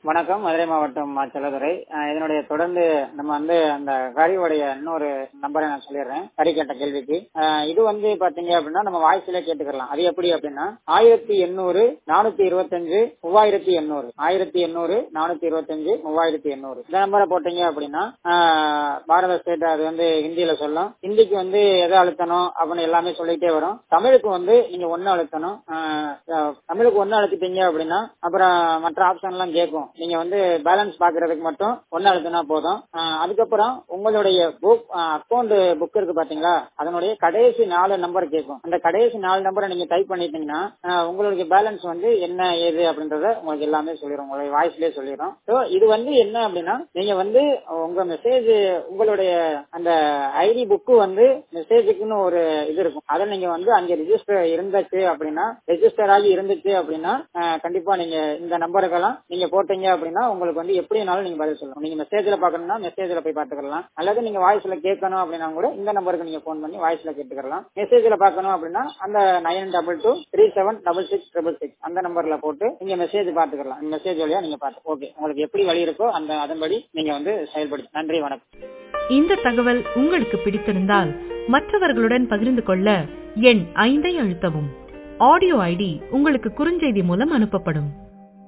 வணக்கம் மதுரை மாவட்டம் மா. செல்லதுரை அஹ் இதனுடைய தொடர்ந்து நம்ம வந்து அந்த கரியோடைய இன்னொரு நம்பரை நான் சொல்லிடுறேன் கரி கேட்ட கேள்விக்கு அஹ் இது வந்து பாத்தீங்க அப்படின்னா நம்ம வாய்ஸ்ல கேட்டுக்கலாம் அது எப்படி அப்படின்னா ஆயிரத்தி எண்ணூறு நானூத்தி இருபத்தஞ்சு மூவாயிரத்தி எண்ணூறு ஆயிரத்தி எண்ணூறு நானூத்தி இருபத்தஞ்சு மூவாயிரத்தி எண்ணூறு இந்த நம்பரை போட்டீங்க அப்படின்னா அஹ் பாரத ஸ்டேட் அது வந்து ஹிந்தியில சொல்லும் ஹிந்திக்கு வந்து எதை அழுத்தணும் அப்படின்னு எல்லாமே சொல்லிட்டே வரும் தமிழுக்கு வந்து நீங்க ஒன்னு அழுத்தணும் அஹ் அஹ் தமிழுக்கு ஒன்னு அழுத்திட்டீங்க அப்படின்னா அப்புறம் மற்ற ஆப்ஷன் எல்லாம் கேட்கும் நீங்க வந்து பேலன்ஸ் பாக்குறதுக்கு மட்டும் ஒன்னு அழுத்தினா போதும் அஹ் அதுக்கப்புறம் உங்களுடைய புக் அக்கௌண்ட் புக் இருக்கு பாத்தீங்களா அதனுடைய கடைசி நாலு நம்பர் கேட்கும் அந்த கடைசி நாலு நம்பரை நீங்க டைப் பண்ணிட்டீங்கன்னா அஹ் உங்களுடைய பேலன்ஸ் வந்து என்ன ஏது அப்படின்றத உங்களுக்கு எல்லாமே சொல்லிடும் உங்களுடைய வாய்ஸ்லயே சொல்லிடும் ஸோ இது வந்து என்ன அப்படின்னா நீங்க வந்து உங்க மெசேஜ் உங்களுடைய அந்த ஐடி புக்கு வந்து மெசேஜுக்குன்னு ஒரு இது இருக்கும் அதை நீங்க வந்து அங்க ரிஜிஸ்டர் இருந்துச்சு அப்படின்னா ரெஜிஸ்டர் ஆகி இருந்துச்சு அப்படின்னா அஹ் கண்டிப்பா நீங்க இந்த நம்பருக்கெல்லாம் நீங்க போட்டீங்க அப்படின்னா உங்களுக்கு வந்து எப்படினாலும் நீங்க பதில் சொல்லணும் நீங்க மெசேஜ்ல பாக்கணும்னா மெசேஜ்ல போய் பாத்துக்கலாம் அல்லது நீங்க வாய்ஸ்ல கேட்கணும் அப்படின்னா கூட இந்த நம்பருக்கு நீங்க போன் பண்ணி வாய்ஸ்ல கேட்டுக்கலாம் மெசேஜ்ல பாக்கணும் அப்படின்னா அந்த nine double two three seven double six triple six அந்த நம்பர்ல போட்டு நீங்க மெசேஜ் பாத்துக்கலாம் மெசேஜ் வழியா நீங்க பாத்து ஓகே உங்களுக்கு எப்படி வழி இருக்கோ அந்த அதன்படி நீங்க வந்து செயல்படுத்தி நன்றி வணக்கம் இந்த தகவல் உங்களுக்கு பிடித்திருந்தால் மற்றவர்களுடன் பகிர்ந்து கொள்ள எண் ஐந்தை அழுத்தவும் ஆடியோ ஐடி உங்களுக்கு குறுஞ்செய்தி மூலம் அனுப்பப்படும்